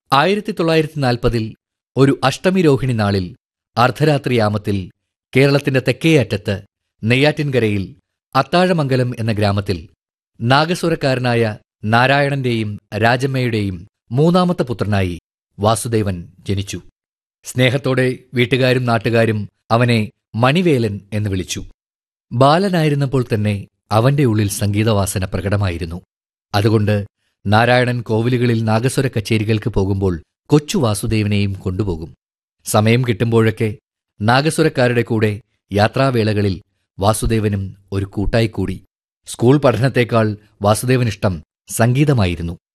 ആയിരത്തി തൊള്ളായിരത്തി നാൽപ്പതിൽ ഒരു അഷ്ടമി രോഹിണി നാളിൽ അർദ്ധരാത്രിയാമത്തിൽ കേരളത്തിന്റെ തെക്കേ അറ്റത്ത് നെയ്യാറ്റിൻകരയിൽ അത്താഴമംഗലം എന്ന ഗ്രാമത്തിൽ നാഗസ്വരക്കാരനായ നാരായണന്റെയും രാജമ്മയുടെയും മൂന്നാമത്തെ പുത്രനായി വാസുദേവൻ ജനിച്ചു സ്നേഹത്തോടെ വീട്ടുകാരും നാട്ടുകാരും അവനെ മണിവേലൻ എന്ന് വിളിച്ചു ബാലനായിരുന്നപ്പോൾ തന്നെ അവന്റെ ഉള്ളിൽ സംഗീതവാസന പ്രകടമായിരുന്നു അതുകൊണ്ട് നാരായണൻ കോവിലുകളിൽ നാഗസ്വര കച്ചേരികൾക്ക് പോകുമ്പോൾ കൊച്ചു വാസുദേവനെയും കൊണ്ടുപോകും സമയം കിട്ടുമ്പോഴൊക്കെ നാഗസ്വരക്കാരുടെ കൂടെ യാത്രാവേളകളിൽ വാസുദേവനും ഒരു കൂട്ടായി കൂടി സ്കൂൾ പഠനത്തേക്കാൾ വാസുദേവനിഷ്ടം സംഗീതമായിരുന്നു